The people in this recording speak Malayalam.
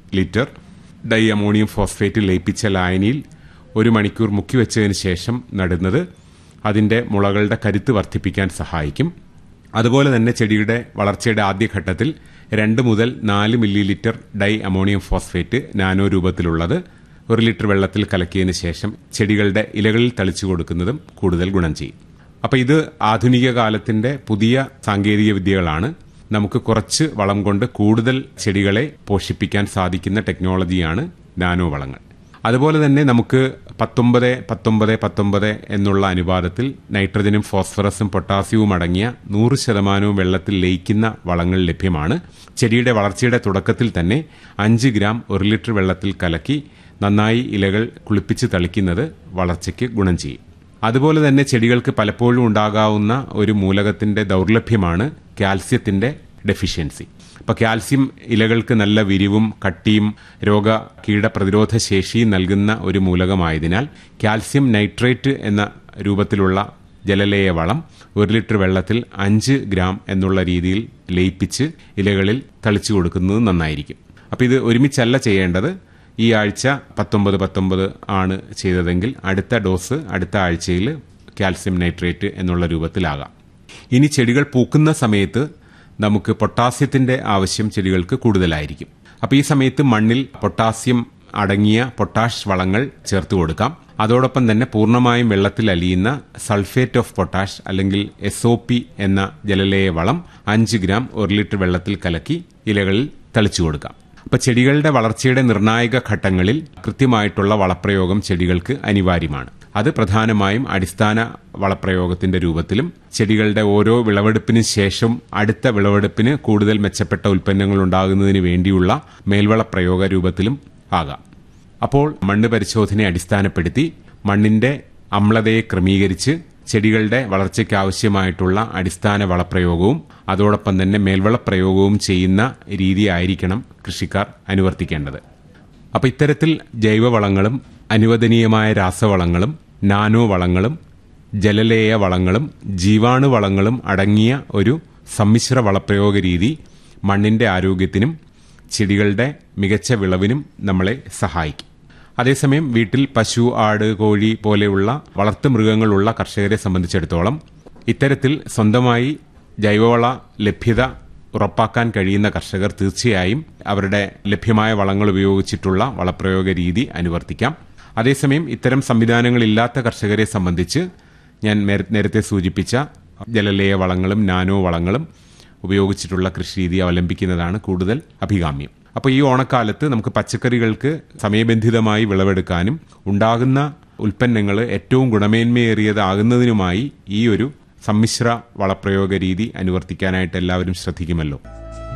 ലിറ്റർ ഡൈ അമോണിയം ഫോസ്ഫേറ്റ് ലയിപ്പിച്ച ലായനിയിൽ ഒരു മണിക്കൂർ മുക്കിവെച്ചതിന് ശേഷം നടുന്നത് അതിൻ്റെ മുളകളുടെ കരുത്ത് വർദ്ധിപ്പിക്കാൻ സഹായിക്കും അതുപോലെ തന്നെ ചെടിയുടെ വളർച്ചയുടെ ആദ്യഘട്ടത്തിൽ രണ്ട് മുതൽ നാല് millilitre di ammonium phosphate nano രൂപത്തിലുള്ളത് ഒരു ലിറ്റർ വെള്ളത്തിൽ കലക്കിയതിന് ശേഷം ചെടികളുടെ ഇലകളിൽ തളിച്ചു കൊടുക്കുന്നതും കൂടുതൽ ഗുണം ചെയ്യും അപ്പോൾ ഇത് ആധുനിക കാലത്തിന്റെ പുതിയ സാങ്കേതിക വിദ്യകളാണ് നമുക്ക് കുറച്ച് വളം കൊണ്ട് കൂടുതൽ ചെടികളെ പോഷിപ്പിക്കാൻ സാധിക്കുന്ന ടെക്നോളജിയാണ് നാനോ വളങ്ങൾ അതുപോലെ തന്നെ നമുക്ക് പത്തൊമ്പത് പത്തൊമ്പത് പത്തൊമ്പത് എന്നുള്ള അനുപാതത്തിൽ നൈട്രജനും ഫോസ്ഫറസും പൊട്ടാസ്യവും അടങ്ങിയ നൂറ് ശതമാനവും വെള്ളത്തിൽ ലയിക്കുന്ന വളങ്ങൾ ലഭ്യമാണ് ചെടിയുടെ വളർച്ചയുടെ തുടക്കത്തിൽ തന്നെ അഞ്ച് ഗ്രാം ഒരു ലിറ്റർ വെള്ളത്തിൽ കലക്കി നന്നായി ഇലകൾ കുളിപ്പിച്ച് തളിക്കുന്നത് വളർച്ചയ്ക്ക് ഗുണം ചെയ്യും അതുപോലെ തന്നെ ചെടികൾക്ക് പലപ്പോഴും ഉണ്ടാകാവുന്ന ഒരു മൂലകത്തിന്റെ ദൗർലഭ്യമാണ് കാൽസ്യത്തിന്റെ ഡെഫിഷ്യൻസി അപ്പോൾ കാൽസ്യം ഇലകൾക്ക് നല്ല വിരിവും കട്ടിയും രോഗ കീട പ്രതിരോധ ശേഷിയും നൽകുന്ന ഒരു മൂലകമായതിനാൽ കാൽസ്യം നൈട്രേറ്റ് എന്ന രൂപത്തിലുള്ള ജലലേയ വളം ഒരു ലിറ്റർ വെള്ളത്തിൽ അഞ്ച് ഗ്രാം എന്നുള്ള രീതിയിൽ ലയിപ്പിച്ച് ഇലകളിൽ തളിച്ചു കൊടുക്കുന്നത് നന്നായിരിക്കും അപ്പോൾ ഇത് ഒരുമിച്ചല്ല ചെയ്യേണ്ടത് ഈ ആഴ്ച പത്തൊമ്പത് പത്തൊമ്പത് ആണ് ചെയ്തതെങ്കിൽ അടുത്ത ഡോസ് അടുത്ത ആഴ്ചയിൽ കാൽസ്യം നൈട്രേറ്റ് എന്നുള്ള രൂപത്തിലാകാം ഇനി ചെടികൾ പൂക്കുന്ന സമയത്ത് നമുക്ക് പൊട്ടാസ്യത്തിന്റെ ആവശ്യം ചെടികൾക്ക് കൂടുതലായിരിക്കും അപ്പോൾ ഈ സമയത്ത് മണ്ണിൽ പൊട്ടാസ്യം അടങ്ങിയ പൊട്ടാഷ് വളങ്ങൾ ചേർത്ത് കൊടുക്കാം അതോടൊപ്പം തന്നെ പൂർണ്ണമായും വെള്ളത്തിൽ അലിയുന്ന സൾഫേറ്റ് ഓഫ് പൊട്ടാഷ് അല്ലെങ്കിൽ എസ് ഒ പി എന്ന ജലലേയ വളം അഞ്ച് ഗ്രാം ഒരു ലിറ്റർ വെള്ളത്തിൽ കലക്കി ഇലകളിൽ തളിച്ചു കൊടുക്കാം അപ്പൊ ചെടികളുടെ വളർച്ചയുടെ നിർണായക ഘട്ടങ്ങളിൽ കൃത്യമായിട്ടുള്ള വളപ്രയോഗം ചെടികൾക്ക് അനിവാര്യമാണ് അത് പ്രധാനമായും അടിസ്ഥാന വളപ്രയോഗത്തിന്റെ രൂപത്തിലും ചെടികളുടെ ഓരോ വിളവെടുപ്പിന് ശേഷം അടുത്ത വിളവെടുപ്പിന് കൂടുതൽ മെച്ചപ്പെട്ട ഉൽപ്പന്നങ്ങൾ ഉണ്ടാകുന്നതിന് വേണ്ടിയുള്ള മേൽവള പ്രയോഗ രൂപത്തിലും ആകാം അപ്പോൾ മണ്ണ് പരിശോധനയെ അടിസ്ഥാനപ്പെടുത്തി മണ്ണിന്റെ അമ്ലതയെ ക്രമീകരിച്ച് ചെടികളുടെ വളർച്ചയ്ക്ക് ആവശ്യമായിട്ടുള്ള അടിസ്ഥാന വളപ്രയോഗവും അതോടൊപ്പം തന്നെ മേൽവളപ്രയോഗവും ചെയ്യുന്ന രീതിയായിരിക്കണം കൃഷിക്കാർ അനുവർത്തിക്കേണ്ടത് അപ്പോൾ ഇത്തരത്തിൽ ജൈവവളങ്ങളും അനുവദനീയമായ രാസവളങ്ങളും നാനോ വളങ്ങളും ജലലേയ വളങ്ങളും ജീവാണു വളങ്ങളും അടങ്ങിയ ഒരു സമ്മിശ്ര വളപ്രയോഗ രീതി മണ്ണിന്റെ ആരോഗ്യത്തിനും ചെടികളുടെ മികച്ച വിളവിനും നമ്മളെ സഹായിക്കും അതേസമയം വീട്ടിൽ പശു ആട് കോഴി പോലെയുള്ള വളർത്തുമൃഗങ്ങളുള്ള കർഷകരെ സംബന്ധിച്ചിടത്തോളം ഇത്തരത്തിൽ സ്വന്തമായി ജൈവവള ലഭ്യത ഉറപ്പാക്കാൻ കഴിയുന്ന കർഷകർ തീർച്ചയായും അവരുടെ ലഭ്യമായ വളങ്ങൾ ഉപയോഗിച്ചിട്ടുള്ള വളപ്രയോഗ രീതി അനുവർത്തിക്കാം അതേസമയം ഇത്തരം സംവിധാനങ്ങളില്ലാത്ത കർഷകരെ സംബന്ധിച്ച് ഞാൻ നേരത്തെ സൂചിപ്പിച്ച ജലലേയ വളങ്ങളും നാനോ വളങ്ങളും ഉപയോഗിച്ചിട്ടുള്ള കൃഷിരീതി അവലംബിക്കുന്നതാണ് കൂടുതൽ അഭികാമ്യം അപ്പോൾ ഈ ഓണക്കാലത്ത് നമുക്ക് പച്ചക്കറികൾക്ക് സമയബന്ധിതമായി വിളവെടുക്കാനും ഉണ്ടാകുന്ന ഉൽപ്പന്നങ്ങൾ ഏറ്റവും ഗുണമേന്മയേറിയതാകുന്നതിനുമായി ഈ ഒരു സമ്മിശ്ര വളപ്രയോഗ രീതി അനുവർത്തിക്കാനായിട്ട് എല്ലാവരും ശ്രദ്ധിക്കുമല്ലോ